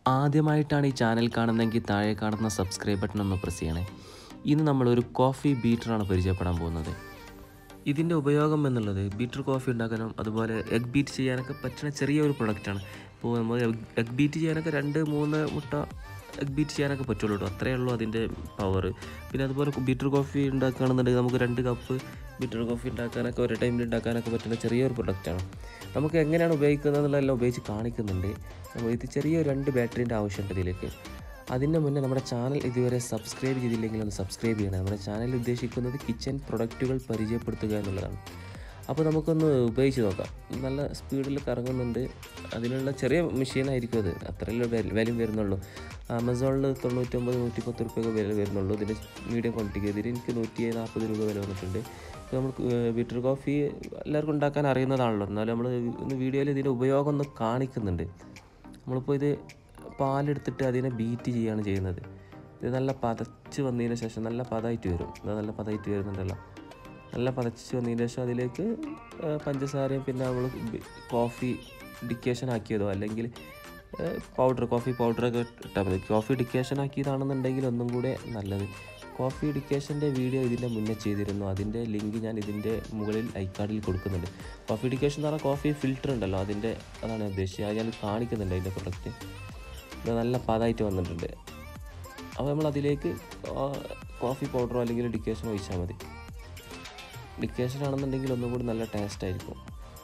ആദ്യമായിട്ടാണ് ഈ ചാനൽ കാണുന്നതെങ്കിൽ താഴെ കാണുന്ന സബ്സ്ക്രൈബ് ബട്ടൺ ഒന്ന് പ്രസ് ചെയ്യണേ ഇന്ന് നമ്മളൊരു കോഫി ബീറ്ററാണ് പരിചയപ്പെടാൻ പോകുന്നത് ഇതിൻ്റെ ഉപയോഗം എന്നുള്ളത് ബീറ്റർ കോഫി ഉണ്ടാക്കാനും അതുപോലെ എഗ് ബീറ്റ് ചെയ്യാനൊക്കെ പറ്റുന്ന ചെറിയൊരു പ്രൊഡക്റ്റാണ് ഇപ്പോൾ നമ്മൾ എഗ് ബീറ്റ് ചെയ്യാനൊക്കെ രണ്ട് മൂന്ന് മുട്ട എഗ് ബീറ്റ് ചെയ്യാനൊക്കെ പറ്റുള്ളൂ കേട്ടോ അത്രയേ ഉള്ളൂ അതിൻ്റെ പവർ പിന്നെ അതുപോലെ ബീറ്റർ കോഫി ഉണ്ടാക്കുകയാണെന്നുണ്ടെങ്കിൽ നമുക്ക് രണ്ട് കപ്പ് ബീറ്റർ കോഫി ഉണ്ടാക്കാനൊക്കെ ഒരു ടൈമിൽ ഉണ്ടാക്കാനൊക്കെ പറ്റുന്ന ചെറിയൊരു പ്രൊഡക്റ്റാണ് നമുക്ക് എങ്ങനെയാണ് ഉപയോഗിക്കുന്നത് എന്നുള്ളതെല്ലാം ഉപയോഗിച്ച് കാണിക്കുന്നുണ്ട് അപ്പോൾ ഇത് ചെറിയൊരു രണ്ട് ബാറ്ററീൻ്റെ ആവശ്യമുണ്ട് ഇതിലേക്ക് അതിന് മുന്നേ നമ്മുടെ ചാനൽ ഇതുവരെ സബ്സ്ക്രൈബ് ചെയ്തില്ലെങ്കിൽ ഒന്ന് സബ്സ്ക്രൈബ് ചെയ്യണം നമ്മുടെ ചാനൽ ഉദ്ദേശിക്കുന്നത് കിച്ചൺ പ്രൊഡക്റ്റുകൾ പരിചയപ്പെടുത്തുക എന്നുള്ളതാണ് അപ്പോൾ നമുക്കൊന്ന് ഉപയോഗിച്ച് നോക്കാം നല്ല സ്പീഡിൽ കറങ്ങുന്നുണ്ട് അതിനുള്ള ചെറിയ മെഷീനായിരിക്കും അത് അത്രയല്ലേ വില- വിലയും വരുന്നുള്ളൂ ആമസോണിൽ തൊണ്ണൂറ്റൊമ്പത് നൂറ്റി പത്ത് റുപ്യൊക്കെ വില വരുന്നുള്ളൂ ഇതിൻ്റെ മീഡിയം ക്വാണ്ടിറ്റിക്ക് ഇതിന് എനിക്ക് നൂറ്റി നാൽപ്പത് രൂപ വില വന്നിട്ടുണ്ട് ഇപ്പോൾ നമ്മൾ ബീറ്റർ കോഫി എല്ലാവർക്കും ഉണ്ടാക്കാൻ അറിയുന്നതാണല്ലോ എന്നാലും നമ്മൾ ഒന്ന് വീഡിയോയിൽ ഇതിൻ്റെ ഉപയോഗം ഒന്ന് കാണിക്കുന്നുണ്ട് നമ്മളിപ്പോൾ ഇത് പാലെടുത്തിട്ട് അതിനെ ബീറ്റ് ചെയ്യുകയാണ് ചെയ്യുന്നത് ഇത് നല്ല പതച്ച് വന്നതിന് ശേഷം നല്ല പതമായിട്ട് വരും ഇത് നല്ല പതമായിട്ട് വരുന്നുണ്ടല്ലോ നല്ല പതച്ച് വന്നതിന് ശേഷം അതിലേക്ക് ആ, പഞ്ചസാരയും പിന്നെ നമ്മൾ കോഫി ഡിക്കേഷൻ ആക്കിയതോ അല്ലെങ്കിൽ പൗഡർ കോഫി പൗഡറൊക്കെ ഇട്ടാൽ മതി കോഫി ഡിക്കേഷൻ ആക്കിയതാണെന്നുണ്ടെങ്കിൽ ഒന്നും കൂടെ നല്ലത് കോഫി ഡിക്കേഷൻ്റെ വീഡിയോ ഇതിൻ്റെ മുന്നേ ചെയ്തിരുന്നു അതിൻ്റെ ലിങ്ക് ഞാൻ ഇതിൻ്റെ മുകളിൽ ഐക്കാർഡിൽ കൊടുക്കുന്നുണ്ട് കോഫി ഡിക്കേഷൻ എന്ന് പറഞ്ഞാൽ കോഫി ഫിൽറ്റർ ഉണ്ടല്ലോ അതിൻ്റെ അതാണ് ഉദ്ദേശിച്ചത് അത് ഞാൻ കാണിക്കുന്നുണ്ട് അതിൻ്റെ പ്രൊഡക്റ്റ് ഇത് നല്ല പതായിട്ട് വന്നിട്ടുണ്ട് അപ്പോൾ നമ്മൾ അതിലേക്ക് കോഫി പൗഡറോ അല്ലെങ്കിൽ ഡിക്കേഷനോ ഒഴിച്ചാൽ മതി ഡിക്കേഷൻ ആണെന്നുണ്ടെങ്കിൽ ഒന്നും കൂടി നല്ല ടേസ്റ്റ് ആയിരിക്കും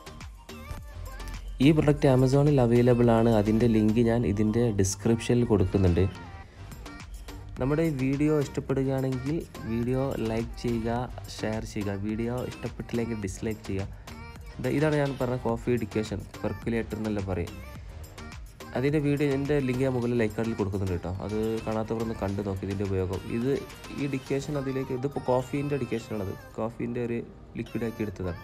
ഈ പ്രൊഡക്റ്റ് ആമസോണിൽ അവൈലബിൾ ആണ് അതിൻ്റെ ലിങ്ക് ഞാൻ ഇതിൻ്റെ ഡിസ്ക്രിപ്ഷനിൽ കൊടുക്കുന്നുണ്ട് നമ്മുടെ ഈ വീഡിയോ ഇഷ്ടപ്പെടുകയാണെങ്കിൽ വീഡിയോ ലൈക്ക് ചെയ്യുക ഷെയർ ചെയ്യുക വീഡിയോ ഇഷ്ടപ്പെട്ടില്ലെങ്കിൽ ഡിസ്ലൈക്ക് ചെയ്യുക ഇത് ഇതാണ് ഞാൻ പറഞ്ഞ കോഫി ഡിക്കേഷൻ പെർക്കുലേറ്റർ എന്നല്ല പറയും അതിൻ്റെ വീഡിയോ എൻ്റെ ലിങ്ക് ഞാൻ മുകളിൽ ലൈക്ക് കാർഡിൽ കൊടുക്കുന്നുണ്ട് കേട്ടോ അത് കാണാത്തവർ ഒന്ന് കണ്ടു നോക്കി ഇതിൻ്റെ ഉപയോഗം ഇത് ഈ ഡിക്കേഷൻ അതിലേക്ക് ഇതിപ്പോൾ കോഫീൻ്റെ ഡിക്കേഷനാണത് കോഫീൻ്റെ ഒരു ലിക്വിഡ് ആക്കി എടുത്തതാണ്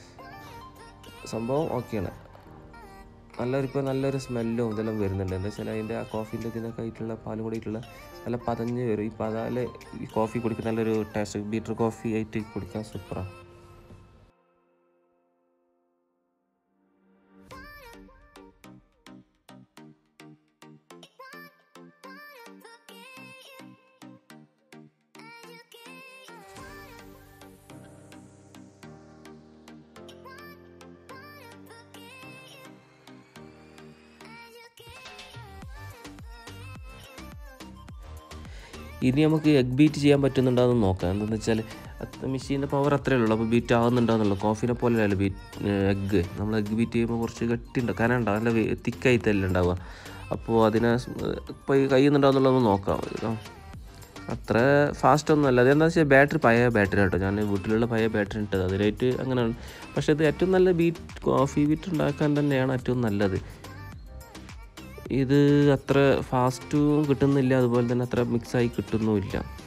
സംഭവം ഓക്കെയാണ് നല്ലൊരു ഇപ്പോൾ നല്ലൊരു സ്മെല്ലും ഇതെല്ലാം വരുന്നുണ്ട് എന്താ വെച്ചാൽ അതിൻ്റെ ആ കോഫീൻ്റെ ഇതിനൊക്കെ ആയിട്ടുള്ള പാലും കൂടിയിട്ടുള്ള നല്ല പതഞ്ഞ് വരും ഈ പതാൽ ഈ കോഫി കുടിക്കാൻ നല്ലൊരു ടേസ്റ്റ് ബീറ്റർ കോഫി ആയിട്ട് കുടിക്കാൻ സൂപ്പറാണ് ഇനി നമുക്ക് എഗ് ബീറ്റ് ചെയ്യാൻ പറ്റുന്നുണ്ടോ നോക്കാം എന്താണെന്ന് വെച്ചാൽ മെഷീൻ്റെ പവർ അത്രയേ ഉള്ളൂ അപ്പോൾ ബീറ്റ് ആവുന്നുണ്ടോന്നുള്ളൂ കോഫിനെ പോലെയല്ല ബീറ്റ് എഗ്ഗ് നമ്മൾ എഗ്ഗ് ബീറ്റ് ചെയ്യുമ്പോൾ കുറച്ച് ഗട്ടിയുണ്ട് കനം ഉണ്ടാവും നല്ല തിക്കായിട്ടല്ല ഉണ്ടാവുക അപ്പോൾ അതിനെ ഇപ്പോൾ കഴിയുന്നുണ്ടോയെന്നുള്ളത് നോക്കാം ഇതാ. അത്ര ഫാസ്റ്റ് ഒന്നും അല്ല അതെന്താ വെച്ചാൽ ബാറ്ററി പഴയ ബാറ്ററി കേട്ടോ ഞാൻ വീട്ടിലുള്ള പഴയ ബാറ്ററി ഇട്ടത് അതിനായിട്ട് അങ്ങനെയാണ് പക്ഷേ ഇത് ഏറ്റവും നല്ല ബീറ്റ് കോഫി ബീറ്റ് ഉണ്ടാക്കാൻ തന്നെയാണ് ഏറ്റവും നല്ലത് ഇത് അത്ര ഫാസ്റ്റും കിട്ടുന്നില്ല അതുപോലെ തന്നെ അത്ര മിക്സായി കിട്ടുന്നുമില്ല